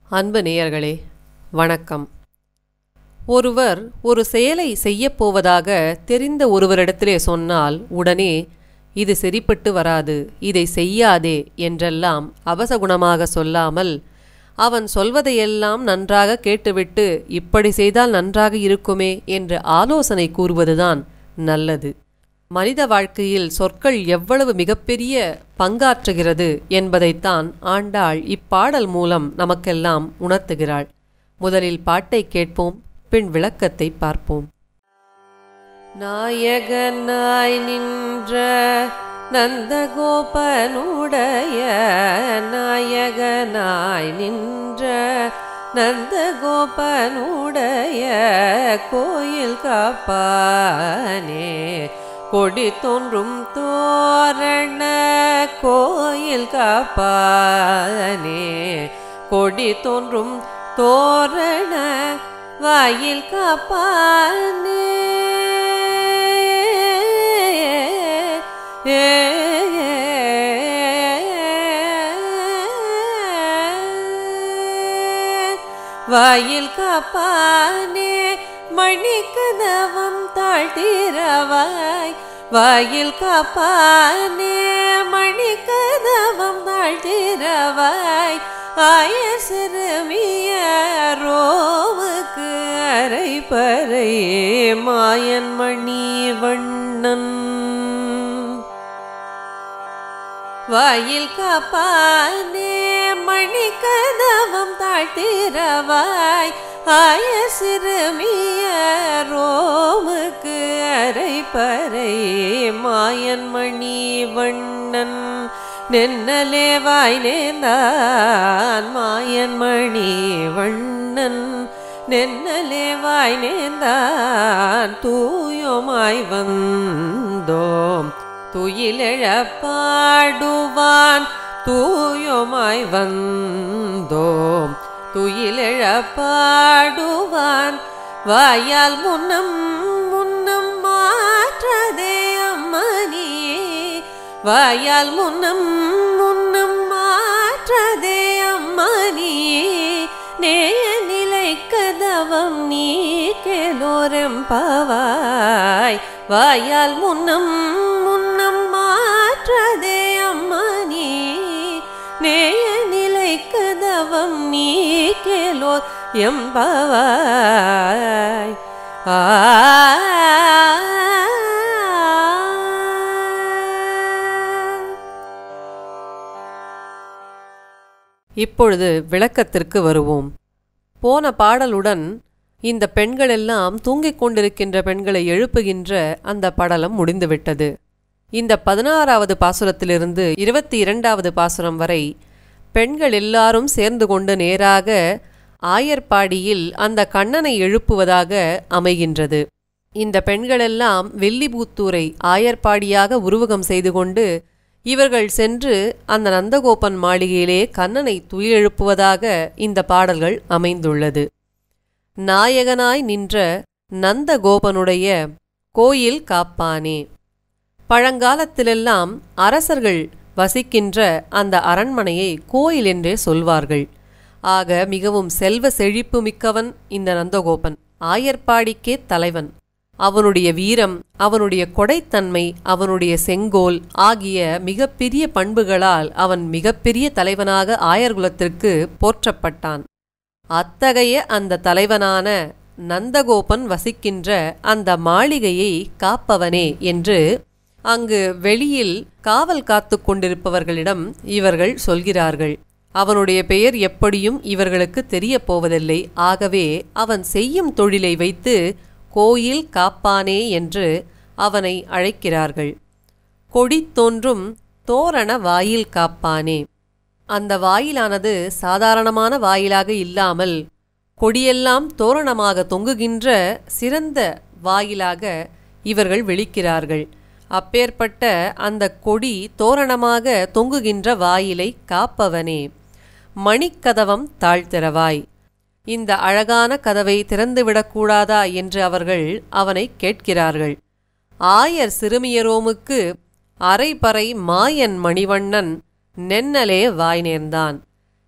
அன்பு நேயர்களே வணக்கம் ஒருவர் ஒரு செயலை செய்யப் போவதாக தெரிந்த ஒருவரிடத்திலே சொன்னால் உடனே இது சரிப்பட்டு வராது இதை செய்யாதே என்றெல்லாம் அபசகுணமாக சொல்லாமல் அவன் சொல்வதையெல்லாம் நன்றாக கேட்டுவிட்டு இப்படி செய்தால் நன்றாக இருக்குமே என்று ஆலோசனை கூறுவதுதான் நல்லது மனித வாழ்க்கையில் சொற்கள் எவ்வளவு மிகப்பெரிய பங்காற்றுகிறது என்பதைத்தான் ஆண்டாள் இப்பாடல் மூலம் நமக்கெல்லாம் உணர்த்துகிறாள் முதலில் பாட்டை கேட்போம் பின் விளக்கத்தை பார்ப்போம் நாயகனாய் நின்ற நந்தகோபனுடைய நாயகனாய் நின்ற நந்தகோபனுடைய கோயில் காப்பானே கொடி தோன்றும் தோரண கோயில் காப்பானே கொடி தோன்றும் தோரண வாயில் காப்பானே வாயில் காப்பானே மணிக்கதவம் தாழ்த்திரவாய் வாயில் காப்பானே மணிக்கதவம் தாழ்த்திரவாய் ஆய சிறுமிய ரோவுக்கு அரை பறை மாயன் மணி வண்ணன் வாயில் காப்பானே மணிக்கதவம் தாழ்த்திரவாய் ஆய சிறுமிய ரோமுக்கு அரை பறை மாயன் மணி வண்ணன் நென்னலே வாய் நேர்ந்தான் மாயன் மணி வண்ணன் நென்னலே வாய் நேர்ந்தான் தூயோமாய் வந்தோம் துயிலெழப்பாடுவான் தூயோமாய் வந்தோம் துயிலெழப்பாடுவான் வாயால் முன்னம் முன்னம் மாற்றதே அம்மணியே வாயால் முன்னம் முன்னம் மாற்றதே அம்மணியே நேய நிலை கதவம் நீ கேலோரம் பவாய் வாயால் முன்னம் முன்னம் மாற்றதே அம்மணி நேய நிலை கதவம் நீ கேலோர் எம்பவாய் ஆ இப்பொழுது விளக்கத்திற்கு வருவோம் போன பாடலுடன் இந்த பெண்களெல்லாம் தூங்கிக் கொண்டிருக்கின்ற பெண்களை எழுப்புகின்ற அந்த படலம் முடிந்துவிட்டது இந்த பதினாறாவது பாசுரத்திலிருந்து இருபத்தி இரண்டாவது பாசுரம் வரை பெண்கள் எல்லாரும் சேர்ந்து கொண்டு நேராக ஆயர்பாடியில் அந்த கண்ணனை எழுப்புவதாக அமைகின்றது இந்த பெண்களெல்லாம் வெள்ளிபூத்தூரை ஆயர்பாடியாக உருவகம் செய்து கொண்டு இவர்கள் சென்று அந்த நந்தகோபன் மாளிகையிலே கண்ணனை துயிலெழுப்புவதாக இந்த பாடல்கள் அமைந்துள்ளது நாயகனாய் நின்ற நந்தகோபனுடைய கோயில் காப்பானே பழங்காலத்திலெல்லாம் அரசர்கள் வசிக்கின்ற அந்த அரண்மனையை கோயில் என்றே சொல்வார்கள் ஆக மிகவும் செல்வ செழிப்பு மிக்கவன் இந்த நந்தகோபன் ஆயர்பாடிக்கே தலைவன் அவனுடைய வீரம் அவனுடைய கொடைத்தன்மை அவனுடைய செங்கோல் ஆகிய மிகப்பெரிய பண்புகளால் அவன் மிகப்பெரிய தலைவனாக ஆயர்குலத்திற்கு போற்றப்பட்டான் அத்தகைய அந்த தலைவனான நந்தகோபன் வசிக்கின்ற அந்த மாளிகையை காப்பவனே என்று அங்கு வெளியில் காவல் காத்து கொண்டிருப்பவர்களிடம் இவர்கள் சொல்கிறார்கள் அவனுடைய பெயர் எப்படியும் இவர்களுக்கு தெரியப் போவதில்லை ஆகவே அவன் செய்யும் தொழிலை வைத்து கோயில் காப்பானே என்று அவனை அழைக்கிறார்கள் கொடி தோன்றும் தோரண வாயில் காப்பானே அந்த வாயிலானது சாதாரணமான வாயிலாக இல்லாமல் கொடியெல்லாம் தோரணமாக தொங்குகின்ற சிறந்த வாயிலாக இவர்கள் விழிக்கிறார்கள் அப்பேற்பட்ட அந்த கொடி தோரணமாக தொங்குகின்ற வாயிலை காப்பவனே மணிக்கதவம் தாழ்த்திறவாய் இந்த அழகான கதவை திறந்துவிடக்கூடாதா என்று அவர்கள் அவனை கேட்கிறார்கள் ஆயர் சிறுமியரோமுக்கு அரைபறை மாயன் மணிவண்ணன் நென்னலே வாய் நேர்ந்தான்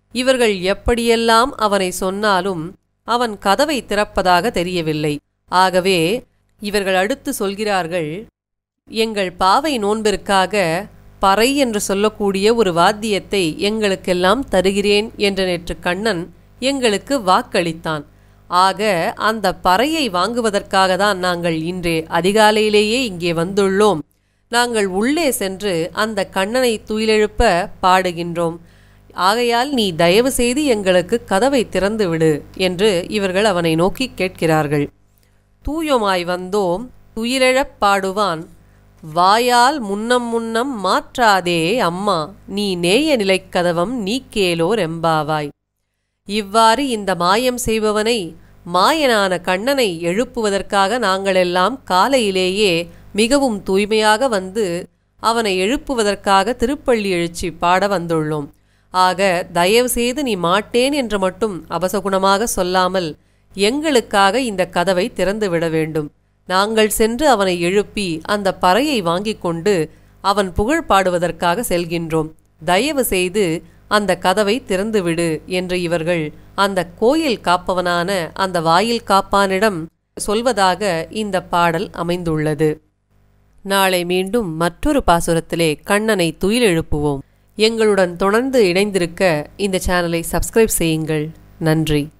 இவர்கள் எப்படியெல்லாம் அவனை சொன்னாலும் அவன் கதவை திறப்பதாக தெரியவில்லை ஆகவே இவர்கள் அடுத்து சொல்கிறார்கள் எங்கள் பாவை நோன்பிற்காக பறை என்று சொல்லக்கூடிய ஒரு வாத்தியத்தை எங்களுக்கெல்லாம் தருகிறேன் என்ற நேற்று கண்ணன் எங்களுக்கு வாக்களித்தான் ஆக அந்த பறையை வாங்குவதற்காக தான் நாங்கள் இன்றே அதிகாலையிலேயே இங்கே வந்துள்ளோம் நாங்கள் உள்ளே சென்று அந்த கண்ணனை துயிலெழுப்ப பாடுகின்றோம் ஆகையால் நீ தயவு செய்து எங்களுக்கு கதவை திறந்து விடு என்று இவர்கள் அவனை நோக்கி கேட்கிறார்கள் தூயமாய் வந்தோம் துயிலெழப் பாடுவான் வாயால் முன்னம் முன்னம் மாற்றாதே அம்மா நீ நேய நிலைக்கதவம் நீ கேளோர் எம்பாவாய் இவ்வாறு இந்த மாயம் செய்பவனை மாயனான கண்ணனை எழுப்புவதற்காக நாங்களெல்லாம் காலையிலேயே மிகவும் தூய்மையாக வந்து அவனை எழுப்புவதற்காக திருப்பள்ளி எழுச்சி பாட வந்துள்ளோம் ஆக தயவு செய்து நீ மாட்டேன் என்று மட்டும் அபசகுணமாக சொல்லாமல் எங்களுக்காக இந்த கதவை திறந்து விட வேண்டும் நாங்கள் சென்று அவனை எழுப்பி அந்த பறையை வாங்கிக் கொண்டு அவன் புகழ் பாடுவதற்காக செல்கின்றோம் தயவு செய்து அந்த கதவை திறந்துவிடு என்று இவர்கள் அந்த கோயில் காப்பவனான அந்த வாயில் காப்பானிடம் சொல்வதாக இந்த பாடல் அமைந்துள்ளது நாளை மீண்டும் மற்றொரு பாசுரத்திலே கண்ணனை துயில் எழுப்புவோம் எங்களுடன் தொடர்ந்து இணைந்திருக்க இந்த சேனலை சப்ஸ்கிரைப் செய்யுங்கள் நன்றி